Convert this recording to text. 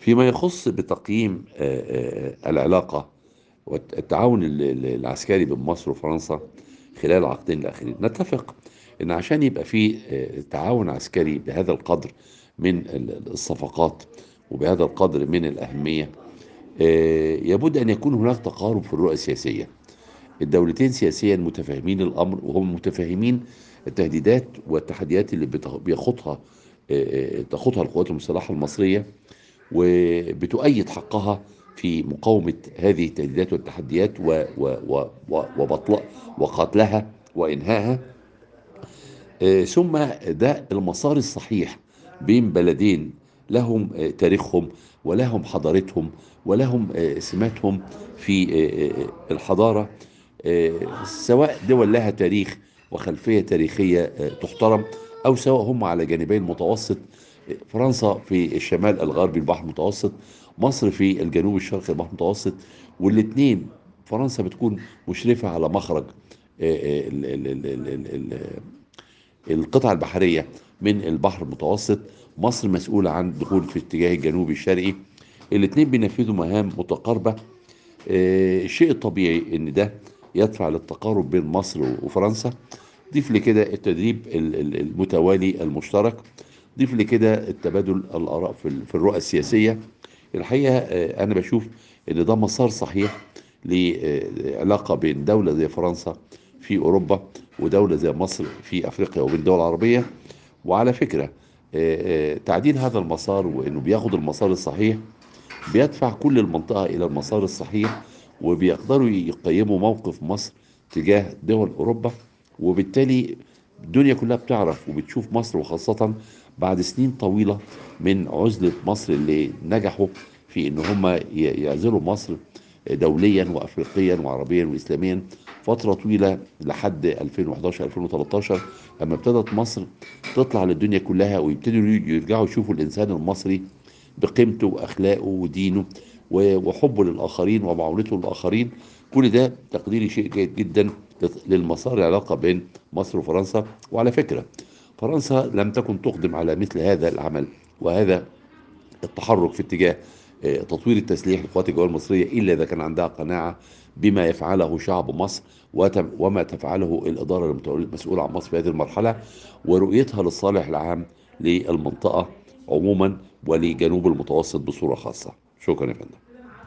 فيما يخص بتقييم آه، آه، العلاقة والتعاون ال- ال- العسكري بين مصر وفرنسا خلال العقدين الأخيرين نتفق أن عشان يبقى في آه، تعاون عسكري بهذا القدر من ال- الصفقات وبهذا القدر من الأهمية آه، يبد أن يكون هناك تقارب في الرؤى السياسية الدولتين سياسيا متفاهمين الامر وهم متفاهمين التهديدات والتحديات اللي بت- بيخوضها آه، آه، تخوضها القوات المسلحه المصريه وبتؤيد حقها في مقاومه هذه التهديدات والتحديات و- و- و- و- وبطل وقتلها وانهائها آه، ثم ده المسار الصحيح بين بلدين لهم آه، تاريخهم ولهم حضارتهم ولهم آه، سماتهم في آه، آه، الحضارة آه، سواء دول لها تاريخ وخلفية تاريخية آه، تحترم أو سواء هم على جانبي المتوسط آه، فرنسا في الشمال الغربي البحر المتوسط مصر في الجنوب الشرقي البحر المتوسط والاثنين فرنسا بتكون مشرفة على مخرج آه، آه، ال- ال- ال- ال- ال- ال- القطع البحرية من البحر المتوسط مصر مسؤولة عن دخول في اتجاه الجنوبي الشرقي الاثنين بينفذوا مهام متقاربة آه، الشيء الطبيعي ان ده يدفع للتقارب بين مصر وفرنسا ضيف لكده التدريب ال- ال- المتوالي المشترك ضيف لكده التبادل الآراء في ال- في الرؤى السياسية الحقيقة آه، أنا بشوف إن ده مسار صحيح لعلاقة بين دولة زي فرنسا في أوروبا ودولة زي مصر في أفريقيا وبين دول عربية وعلى فكرة آه، آه، تعديل هذا المسار وإنه بياخد المسار الصحيح بيدفع كل المنطقة إلى المسار الصحيح وبيقدروا يقيموا موقف مصر تجاه دول أوروبا وبالتالي الدنيا كلها بتعرف وبتشوف مصر وخاصة بعد سنين طويلة من عزلة مصر اللي نجحوا في إن هم ي- يعزلوا مصر دوليا وأفريقيا وعربيا وإسلاميا فترة طويلة لحد 2011 2013 لما ابتدت مصر تطلع للدنيا كلها ويبتدوا يرجعوا يشوفوا الإنسان المصري بقيمته واخلاقه ودينه و- وحبه للاخرين ومعاملته للاخرين كل ده تقديري شيء جيد جدا للمسار العلاقه بين مصر وفرنسا وعلى فكره فرنسا لم تكن تقدم على مثل هذا العمل وهذا التحرك في اتجاه آه، تطوير التسليح للقوات الجويه المصريه الا اذا كان عندها قناعه بما يفعله شعب مصر وتم- وما تفعله الاداره المتول- المسؤوله عن مصر في هذه المرحله ورؤيتها للصالح العام للمنطقه عموما ولجنوب المتوسط بصوره خاصه شكرا يا فندم